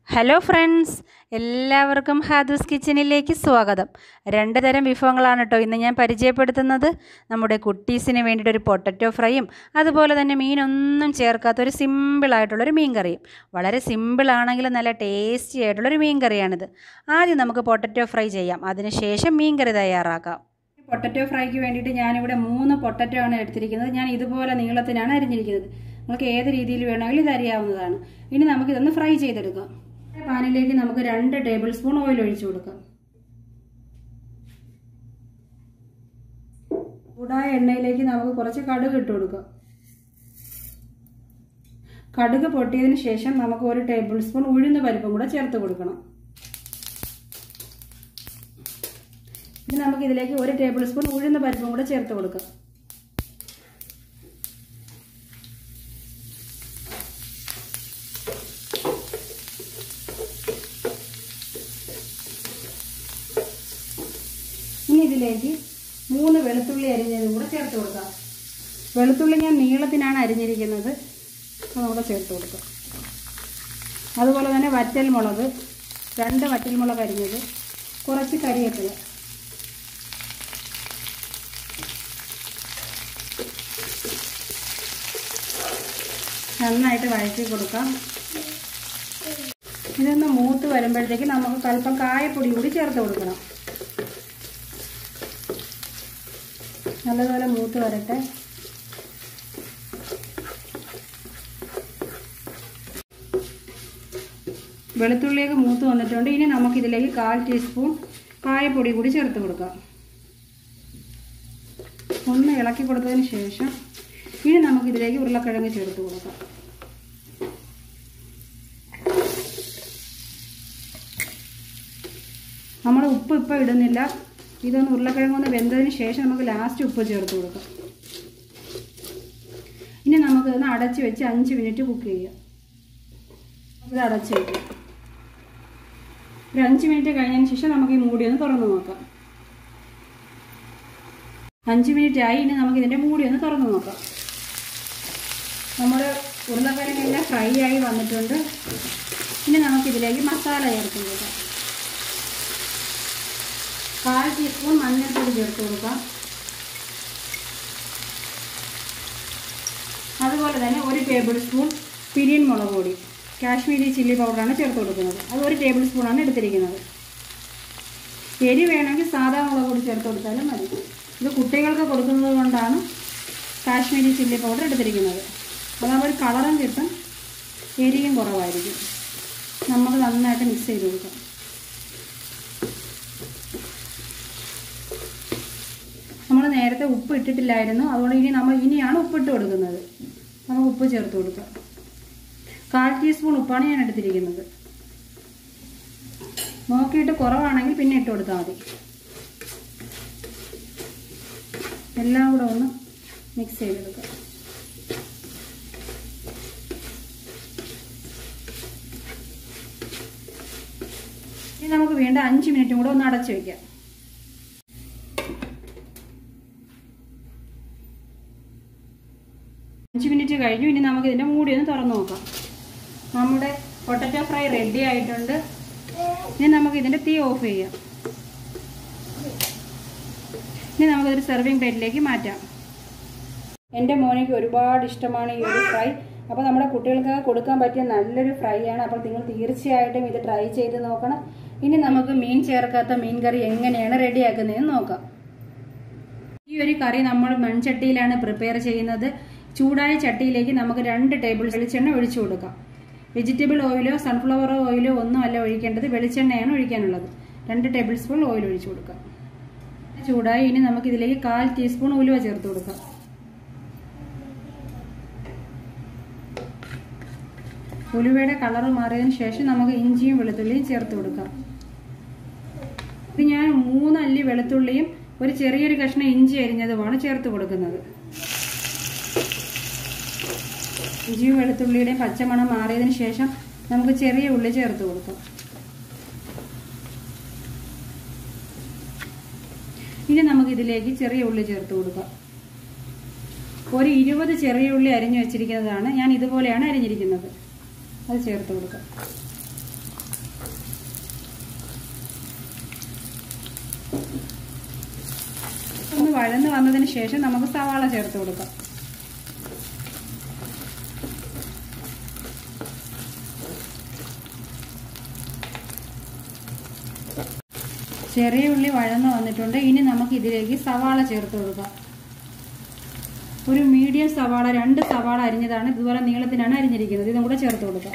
hello friends എല്ലാവർക്കും ഹാദൂസ് കിച്ചണിലേക്ക് സ്വാഗതം രണ്ട് തരം വിഭവങ്ങളാണ് കേട്ടോ ഇന്ന് ഞാൻ പരിചയപ്പെടുത്തുന്നത് നമ്മുടെ കുട്ടീസിന് വേണ്ടിയിട്ട് ഒരു പൊട്ടറ്റോ ഫ്രൈയും അതുപോലെ തന്നെ മീനൊന്നും ചേർക്കാത്ത ഒരു സിമ്പിളായിട്ടുള്ളൊരു മീൻ കറിയും വളരെ സിമ്പിളാണെങ്കിലും നല്ല ടേസ്റ്റി ആയിട്ടുള്ളൊരു മീൻ കറിയാണിത് ആദ്യം നമുക്ക് പൊട്ടറ്റോ ഫ്രൈ ചെയ്യാം അതിനുശേഷം മീൻ കറി തയ്യാറാക്കാം പൊട്ടറ്റോ ഫ്രൈക്ക് വേണ്ടിയിട്ട് ഞാനിവിടെ മൂന്ന് പൊട്ടറ്റോ ആണ് എടുത്തിരിക്കുന്നത് ഞാൻ ഇതുപോലെ നീളത്തിനാണ് അരിഞ്ഞിരിക്കുന്നത് നിങ്ങൾക്ക് ഏത് രീതിയിൽ വേണമെങ്കിലും ഇത് അരിയാവുന്നതാണ് ഇനി നമുക്കിതൊന്ന് ഫ്രൈ ചെയ്തെടുക്കാം പാനിലേക്ക് നമുക്ക് രണ്ട് ടേബിൾ സ്പൂൺ ഓയിൽ ഒഴിച്ചു കൊടുക്കാം ചൂടായ എണ്ണയിലേക്ക് നമുക്ക് കുറച്ച് കടുക് ഇട്ട് കൊടുക്കാം കടുക് പൊട്ടിയതിന് ശേഷം നമുക്ക് ഒരു ടേബിൾ സ്പൂൺ ഉഴുന്ന പരിപ്പും കൂടെ ചേർത്ത് കൊടുക്കണം ഇനി നമുക്ക് ഇതിലേക്ക് ഒരു ടേബിൾ സ്പൂൺ ഉഴുന്ന പരിപ്പും കൂടെ ചേർത്ത് കൊടുക്കാം ഇനി ഇതിലേക്ക് മൂന്ന് വെളുത്തുള്ളി അരിഞ്ഞതും കൂടെ ചേർത്ത് കൊടുക്കാം വെളുത്തുള്ളി ഞാൻ നീളത്തിനാണ് അരിഞ്ഞിരിക്കുന്നത് അതുകൂടെ ചേർത്ത് കൊടുക്കാം അതുപോലെ തന്നെ വറ്റൽ മുളക് രണ്ട് വറ്റൽ മുളക് അരിഞ്ഞത് കുറച്ച് കരിവേപ്പില നന്നായിട്ട് വഴറ്റി കൊടുക്കാം ഇതൊന്ന് മൂത്ത് വരുമ്പോഴത്തേക്ക് നമുക്ക് കൽപ്പം കായപ്പൊടി കൂടി ചേർത്ത് കൊടുക്കണം നല്ലതുപോലെ മൂത്ത് വരട്ടെ വെളുത്തുള്ളിയൊക്കെ മൂത്ത് വന്നിട്ടുണ്ട് ഇനി നമുക്കിതിലേക്ക് കാൽ ടീസ്പൂൺ കായപ്പൊടി കൂടി ചേർത്ത് കൊടുക്കാം ഒന്ന് ഇളക്കി കൊടുത്തതിന് ശേഷം ഇനി നമുക്കിതിലേക്ക് ഉരുളക്കിഴങ്ങ് ചേർത്ത് കൊടുക്കാം നമ്മൾ ഉപ്പ് ഇപ്പം ഇടുന്നില്ല ഇതൊന്ന് ഉരുളക്കിഴങ്ങൊന്ന് വെന്തതിന് ശേഷം നമുക്ക് ലാസ്റ്റ് ഉപ്പ് ചേർത്ത് കൊടുക്കാം ഇനി നമുക്ക് ഇതൊന്ന് അടച്ച് വെച്ച് അഞ്ച് മിനിറ്റ് കുക്ക് ചെയ്യാം ഇത് അടച്ച് വയ്ക്കാം ഒരു അഞ്ച് മിനിറ്റ് കഴിഞ്ഞതിന് ശേഷം നമുക്ക് ഈ മൂടി ഒന്ന് തുറന്ന് നോക്കാം അഞ്ച് മിനിറ്റ് ആയി ഇനി നമുക്ക് ഇതിൻ്റെ മൂടി ഒന്ന് തുറന്ന് നോക്കാം നമ്മുടെ ഉരുളക്കിഴങ്ങെല്ലാം ഫ്രൈ ആയി വന്നിട്ടുണ്ട് ഇനി നമുക്കിതിലേക്ക് മസാല ചേർത്ത് കൊടുക്കാം കാൽ ടീസ്പൂൺ മഞ്ഞൾപ്പൊടി ചേർത്ത് കൊടുക്കാം അതുപോലെ തന്നെ ഒരു ടേബിൾ സ്പൂൺ പിരിയൻ മുളക് പൊടി കാശ്മീരി ചില്ലി പൗഡറാണ് ചേർത്ത് കൊടുക്കുന്നത് അത് ഒരു ടേബിൾ സ്പൂണാണ് എടുത്തിരിക്കുന്നത് എരി വേണമെങ്കിൽ സാധാ മുളക് പൊടി ചേർത്ത് കൊടുത്താലും മതി ഇത് കുട്ടികൾക്ക് കൊടുക്കുന്നത് കൊണ്ടാണ് കാശ്മീരി ചില്ലി പൗഡർ എടുത്തിരിക്കുന്നത് അതാകുമ്പോൾ ഒരു കളറും കിട്ടും എരിയും കുറവായിരിക്കും നമുക്ക് നന്നായിട്ട് മിക്സ് ചെയ്ത് കൊടുക്കാം നമ്മൾ നേരത്തെ ഉപ്പ് ഇട്ടിട്ടില്ലായിരുന്നു അതുകൊണ്ട് ഇനി നമ്മൾ ഇനിയാണ് ഉപ്പിട്ട് കൊടുക്കുന്നത് നമുക്ക് ഉപ്പ് ചേർത്ത് കൊടുക്കാം കാൽ ടീസ്പൂൺ ഉപ്പാണ് ഞാൻ എടുത്തിരിക്കുന്നത് നോക്കിയിട്ട് കുറവാണെങ്കിൽ പിന്നെ ഇട്ട് കൊടുത്താൽ മതി എല്ലാം കൂടെ ഒന്ന് മിക്സ് ചെയ്തെടുക്കാം ഇനി നമുക്ക് വീണ്ടും അഞ്ച് മിനിറ്റും കൂടെ ഒന്ന് അടച്ചു വയ്ക്കാം അഞ്ച് മിനിറ്റ് കഴിഞ്ഞു ഇനി നമുക്ക് ഇതിൻ്റെ മൂടി ഒന്ന് തുറന്നു നോക്കാം നമ്മുടെ പൊട്ടറ്റോ ഫ്രൈ റെഡി ആയിട്ടുണ്ട് ഇനി നമുക്ക് ഇതിൻ്റെ തീ ഓഫ് ചെയ്യാം ഇനി നമുക്കിതൊരു സെർവിങ് പ്ലേറ്റിലേക്ക് മാറ്റാം എൻ്റെ മോനിക്ക് ഒരുപാട് ഇഷ്ടമാണ് ഈ ഒരു ഫ്രൈ അപ്പോൾ നമ്മുടെ കുട്ടികൾക്ക് കൊടുക്കാൻ പറ്റിയ നല്ലൊരു ഫ്രൈ ആണ് അപ്പോൾ നിങ്ങൾ തീർച്ചയായിട്ടും ഇത് ട്രൈ ചെയ്ത് നോക്കണം ഇനി നമുക്ക് മീൻ ചേർക്കാത്ത മീൻ കറി എങ്ങനെയാണ് റെഡിയാക്കുന്നതെന്ന് നോക്കാം ഈ ഒരു കറി നമ്മൾ മൺചട്ടിയിലാണ് പ്രിപ്പയർ ചെയ്യുന്നത് ചൂടായ ചട്ടിയിലേക്ക് നമുക്ക് രണ്ട് ടേബിൾ വെളിച്ചെണ്ണ ഒഴിച്ചു കൊടുക്കാം വെജിറ്റബിൾ ഓയിലോ സൺഫ്ലവർ ഓയിലോ ഒന്നും അല്ല ഒഴിക്കേണ്ടത് വെളിച്ചെണ്ണയാണ് ഒഴിക്കാനുള്ളത് രണ്ട് ടേബിൾ സ്പൂൺ ഓയിൽ ഒഴിച്ചു കൊടുക്കാം ചൂടായി ഇനി നമുക്ക് ഇതിലേക്ക് കാൽ ടീസ്പൂൺ ഉലുവ ചേർത്ത് കൊടുക്കാം ഉലുവയുടെ കളർ മാറിയതിന് ശേഷം നമുക്ക് ഇഞ്ചിയും വെളുത്തുള്ളിയും ചേർത്ത് കൊടുക്കാം ഇത് ഞാൻ മൂന്നല്ലി വെളുത്തുള്ളിയും ഒരു ചെറിയൊരു കഷ്ണം ഇഞ്ചി അരിഞ്ഞതുമാണ് ചേർത്ത് കൊടുക്കുന്നത് ഇഞ്ചിയും വെളുത്തുള്ളിയുടെയും പച്ചമണം മാറിയതിന് ശേഷം നമുക്ക് ചെറിയ ഉള്ളി ചേർത്ത് കൊടുക്കാം ഇനി നമുക്ക് ഇതിലേക്ക് ചെറിയ ഉള്ളി ചേർത്ത് കൊടുക്കാം ഒരു ഇരുപത് ചെറിയ ഉള്ളി അരിഞ്ഞു വെച്ചിരിക്കുന്നതാണ് ഞാൻ ഇതുപോലെയാണ് അരിഞ്ഞിരിക്കുന്നത് അത് ചേർത്ത് കൊടുക്കാം ഒന്ന് വഴന്ന് വന്നതിന് ശേഷം നമുക്ക് സവാള ചേർത്ത് കൊടുക്കാം ചെറിയ ഉള്ളി വഴന്ന് വന്നിട്ടുണ്ട് ഇനി നമുക്ക് ഇതിലേക്ക് സവാള ചേർത്ത് കൊടുക്കാം ഒരു മീഡിയം സവാള രണ്ട് സവാള അരിഞ്ഞതാണ് ഇതുപോലെ നീളത്തിനാണ് അരിഞ്ഞിരിക്കുന്നത് ഇതും കൂടെ ചേർത്ത് കൊടുക്കാം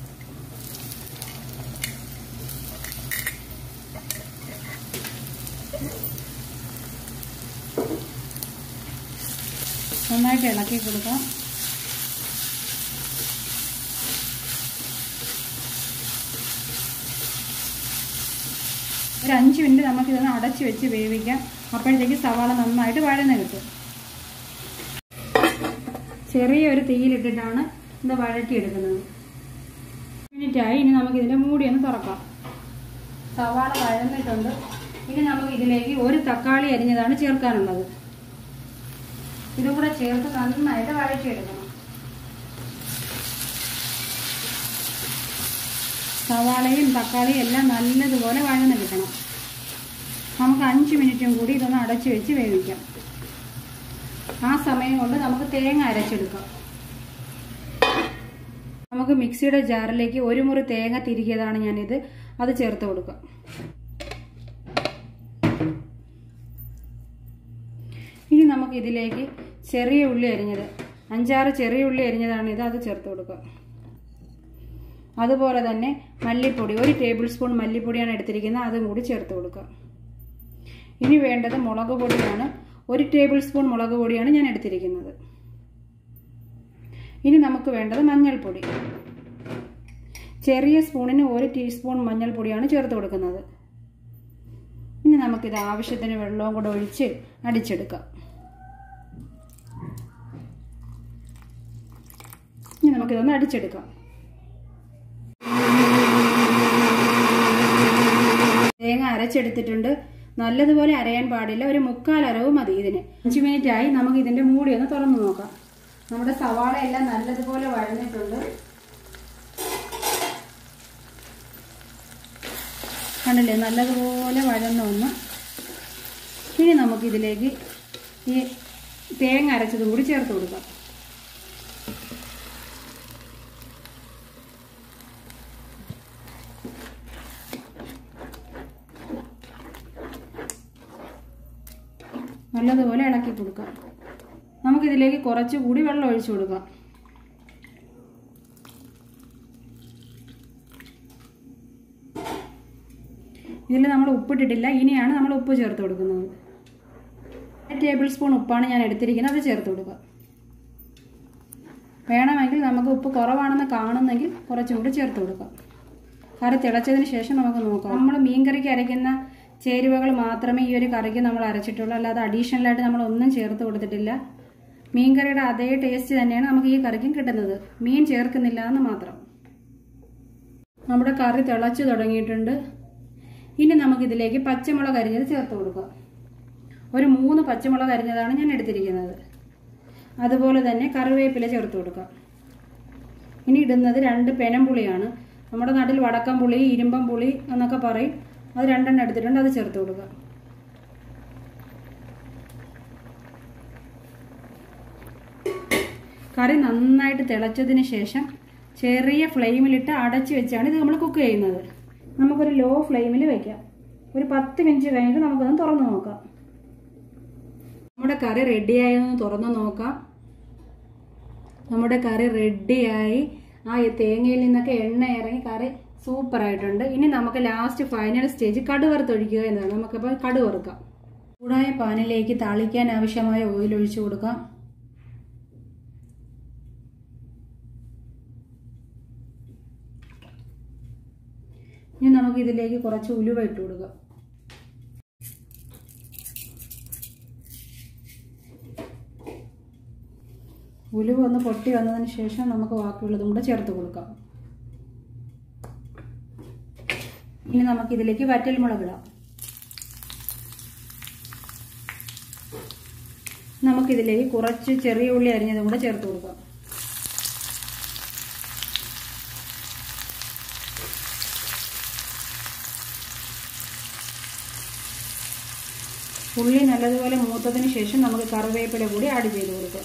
നന്നായിട്ട് ഇളക്കി കൊടുക്കാം ഒരു അഞ്ച് മിനിറ്റ് നമുക്ക് ഇതൊന്ന് അടച്ചു വെച്ച് വേവിക്കാം അപ്പോഴത്തേക്ക് സവാള നന്നായിട്ട് വഴന്ന് കിട്ടും ചെറിയ ഒരു തീയിലിട്ടിട്ടാണ് ഇത് വഴറ്റിയെടുക്കുന്നത് മിനിറ്റായി ഇനി നമുക്ക് ഇതിന്റെ മൂടി ഒന്ന് തുറക്കാം സവാള വഴന്നിട്ടുണ്ട് ഇനി നമുക്ക് ഇതിലേക്ക് ഒരു തക്കാളി അരിഞ്ഞതാണ് ചേർക്കാനുള്ളത് ഇതും കൂടെ ചേർത്ത് നന്നായിട്ട് വഴറ്റിയെടുക്കണം സവാളയും തക്കാളിയും എല്ലാം നല്ലതുപോലെ വഴന്ന് കിട്ടണം നമുക്ക് അഞ്ച് മിനിറ്റും കൂടി ഇതൊന്ന് അടച്ചു വെച്ച് വേവിക്കാം ആ സമയം കൊണ്ട് നമുക്ക് തേങ്ങ അരച്ചെടുക്കാം നമുക്ക് മിക്സിയുടെ ജാറിലേക്ക് ഒരു മുറി തേങ്ങ തിരികിയതാണ് ഞാനിത് അത് ചേർത്ത് കൊടുക്കാം ഇനി നമുക്ക് ഇതിലേക്ക് ചെറിയ ഉള്ളി അരിഞ്ഞത് അഞ്ചാറ് ചെറിയ ഉള്ളി അരിഞ്ഞതാണ് ഇത് അത് ചേർത്ത് കൊടുക്കുക അതുപോലെ തന്നെ മല്ലിപ്പൊടി ഒരു ടേബിൾ സ്പൂൺ മല്ലിപ്പൊടിയാണ് എടുത്തിരിക്കുന്നത് അതും കൂടി ചേർത്ത് കൊടുക്കുക ഇനി വേണ്ടത് മുളക് പൊടിയാണ് ഒരു ടേബിൾ സ്പൂൺ മുളക് പൊടിയാണ് ഞാൻ എടുത്തിരിക്കുന്നത് ഇനി നമുക്ക് വേണ്ടത് മഞ്ഞൾപ്പൊടി ചെറിയ സ്പൂണിന് ഒരു ടീസ്പൂൺ മഞ്ഞൾപ്പൊടിയാണ് ചേർത്ത് കൊടുക്കുന്നത് ഇനി നമുക്കിത് ആവശ്യത്തിന് വെള്ളവും കൂടെ ഒഴിച്ച് അടിച്ചെടുക്കാം ഇനി നമുക്കിതൊന്ന് അടിച്ചെടുക്കാം തേങ്ങ അരച്ചെടുത്തിട്ടുണ്ട് നല്ലതുപോലെ അരയാൻ പാടില്ല ഒരു മുക്കാൽ അരവ് മതി ഇതിന് അഞ്ച് മിനിറ്റ് ആയി നമുക്ക് ഇതിന്റെ മൂടി ഒന്ന് തുറന്നു നോക്കാം നമ്മുടെ സവാള എല്ലാം നല്ലതുപോലെ വഴന്നിട്ടുണ്ട് കണ്ടില്ലേ നല്ലതുപോലെ വഴന്നു വന്ന് ഇനി നമുക്കിതിലേക്ക് ഈ തേങ്ങ അരച്ചതും കൂടി ചേർത്ത് കൊടുക്കാം നല്ലതുപോലെ ഇളക്കി കൊടുക്കാം നമുക്കിതിലേക്ക് കുറച്ചുകൂടി വെള്ളം ഒഴിച്ചു കൊടുക്കാം ഇതിൽ നമ്മൾ ഉപ്പിട്ടിട്ടില്ല ഇനിയാണ് നമ്മൾ ഉപ്പ് ചേർത്ത് കൊടുക്കുന്നത് ടേബിൾ സ്പൂൺ ഉപ്പാണ് ഞാൻ എടുത്തിരിക്കുന്നത് അത് ചേർത്ത് കൊടുക്കുക വേണമെങ്കിൽ നമുക്ക് ഉപ്പ് കുറവാണെന്ന് കാണുന്നെങ്കിൽ കുറച്ചും കൂടി ചേർത്ത് കൊടുക്കാം കറി തിളച്ചതിന് ശേഷം നമുക്ക് നോക്കാം നമ്മൾ മീൻകറിക്ക് അരയ്ക്കുന്ന ചേരുവകൾ മാത്രമേ ഈ ഒരു കറിക്ക് നമ്മൾ അരച്ചിട്ടുള്ളൂ അല്ലാതെ അഡീഷണലായിട്ട് നമ്മൾ ഒന്നും ചേർത്ത് കൊടുത്തിട്ടില്ല മീൻകറിയുടെ അതേ ടേസ്റ്റ് തന്നെയാണ് നമുക്ക് ഈ കറിക്കും കിട്ടുന്നത് മീൻ ചേർക്കുന്നില്ല എന്ന് മാത്രം നമ്മുടെ കറി തിളച്ചു തുടങ്ങിയിട്ടുണ്ട് ഇനി നമുക്കിതിലേക്ക് പച്ചമുളക് അരിഞ്ഞത് ചേർത്ത് കൊടുക്കാം ഒരു മൂന്ന് പച്ചമുളക് അരിഞ്ഞതാണ് ഞാൻ എടുത്തിരിക്കുന്നത് അതുപോലെ തന്നെ കറിവേപ്പില ചേർത്ത് കൊടുക്കാം ഇനി ഇടുന്നത് രണ്ട് പെനമ്പുളിയാണ് നമ്മുടെ നാട്ടിൽ വടക്കം പുളി ഇരുമ്പം പുളി എന്നൊക്കെ പറയും അത് രണ്ടെണ്ണം എടുത്തിട്ടുണ്ട് അത് ചേർത്ത് കൊടുക്കുക കറി നന്നായിട്ട് തിളച്ചതിന് ശേഷം ചെറിയ ഫ്ലെയിമിലിട്ട് അടച്ചു വെച്ചാണ് ഇത് നമ്മൾ കുക്ക് ചെയ്യുന്നത് നമുക്കൊരു ലോ ഫ്ലെയിമിൽ വെക്കാം ഒരു പത്ത് മിനിറ്റ് കഴിഞ്ഞിട്ട് നമുക്കൊന്ന് തുറന്നു നോക്കാം നമ്മുടെ കറി റെഡിയായെന്ന് തുറന്നു നോക്കാം നമ്മുടെ കറി റെഡിയായി ആ തേങ്ങയിൽ നിന്നൊക്കെ എണ്ണ ഇറങ്ങി കറി സൂപ്പർ ആയിട്ടുണ്ട് ഇനി നമുക്ക് ലാസ്റ്റ് ഫൈനൽ സ്റ്റേജ് കടുവറുത്തൊഴിക്കുക എന്നതാണ് നമുക്കപ്പോൾ കടുവറുക്കാം ചൂടായ പാനിലേക്ക് താളിക്കാൻ ആവശ്യമായ ഓയിൽ ഒഴിച്ചു കൊടുക്കാം ഇനി നമുക്ക് ഇതിലേക്ക് കുറച്ച് ഉലുവ ഇട്ട് കൊടുക്കാം ഉലുവ ഒന്ന് പൊട്ടി വന്നതിന് ശേഷം നമുക്ക് ബാക്കിയുള്ളതും കൂടെ ചേർത്ത് കൊടുക്കാം ഇനി നമുക്ക് ഇതിലേക്ക് വറ്റൽ മുളക് ഇടാം നമുക്കിതിലേക്ക് കുറച്ച് ചെറിയ ഉള്ളി അരിഞ്ഞതും കൂടെ ചേർത്ത് കൊടുക്കാം ഉള്ളി നല്ലതുപോലെ മൂത്തതിന് ശേഷം നമുക്ക് കറിവേപ്പില കൂടി ആഡ് ചെയ്ത് കൊടുക്കാം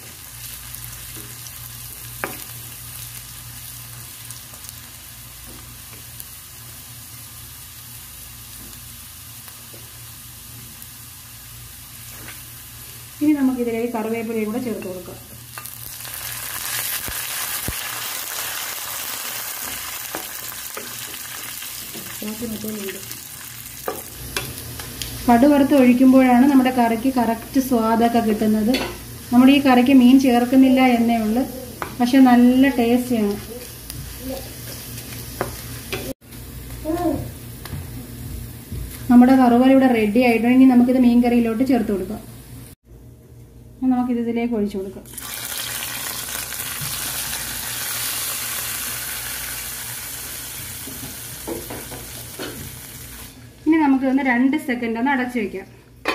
ഇനി നമുക്ക് ഇതിലേക്ക് കറിവേപ്പിലയും കൂടെ ചേർത്ത് കൊടുക്കാം കടുവറുത്ത് ഒഴിക്കുമ്പോഴാണ് നമ്മുടെ കറിക്ക് കറക്റ്റ് സ്വാദൊക്കെ കിട്ടുന്നത് നമ്മുടെ ഈ കറിക്ക് മീൻ ചേർക്കുന്നില്ല എന്നേ ഉള്ളൂ പക്ഷെ നല്ല ടേസ്റ്റിയാണ് നമ്മുടെ കറുവല ഇവിടെ റെഡി ആയിട്ടുണ്ട് ഇനി നമുക്കിത് മീൻ കറിയിലോട്ട് ചേർത്ത് കൊടുക്കാം ഇനി നമുക്കിത് ഇതിലേക്ക് ഒഴിച്ചു കൊടുക്കാം ഇനി നമുക്ക് ഒന്ന് രണ്ട് സെക്കൻഡ് ഒന്ന് അടച്ചു വെക്കാം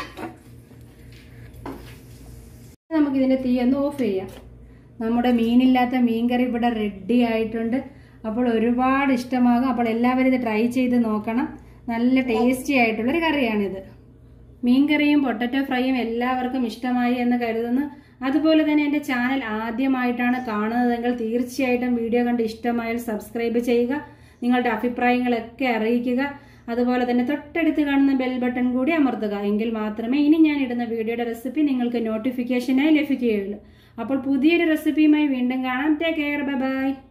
നമുക്ക് ഇതിന്റെ തീ ഒന്ന് ഓഫ് ചെയ്യാം നമ്മുടെ മീനില്ലാത്ത മീൻകറി ഇവിടെ റെഡി ആയിട്ടുണ്ട് അപ്പോൾ ഒരുപാട് ഇഷ്ടമാകും അപ്പോൾ എല്ലാവരും ഇത് ട്രൈ ചെയ്ത് നോക്കണം നല്ല ടേസ്റ്റി ആയിട്ടുള്ളൊരു കറിയാണിത് മീൻകറിയും പൊട്ടറ്റോ ഫ്രൈയും എല്ലാവർക്കും ഇഷ്ടമായി എന്ന് കരുതുന്നു അതുപോലെ തന്നെ എൻ്റെ ചാനൽ ആദ്യമായിട്ടാണ് കാണുന്നതെങ്കിൽ തീർച്ചയായിട്ടും വീഡിയോ കണ്ട് ഇഷ്ടമായാൽ സബ്സ്ക്രൈബ് ചെയ്യുക നിങ്ങളുടെ അഭിപ്രായങ്ങളൊക്കെ അറിയിക്കുക അതുപോലെ തന്നെ തൊട്ടടുത്ത് കാണുന്ന ബെൽ ബട്ടൺ കൂടി അമർത്തുക എങ്കിൽ മാത്രമേ ഇനി ഞാൻ ഇടുന്ന വീഡിയോയുടെ റെസിപ്പി നിങ്ങൾക്ക് നോട്ടിഫിക്കേഷനായി ലഭിക്കുകയുള്ളൂ അപ്പോൾ പുതിയൊരു റെസിപ്പിയുമായി വീണ്ടും കാണാം ടേക്ക് കെയർ ബൈ ബൈ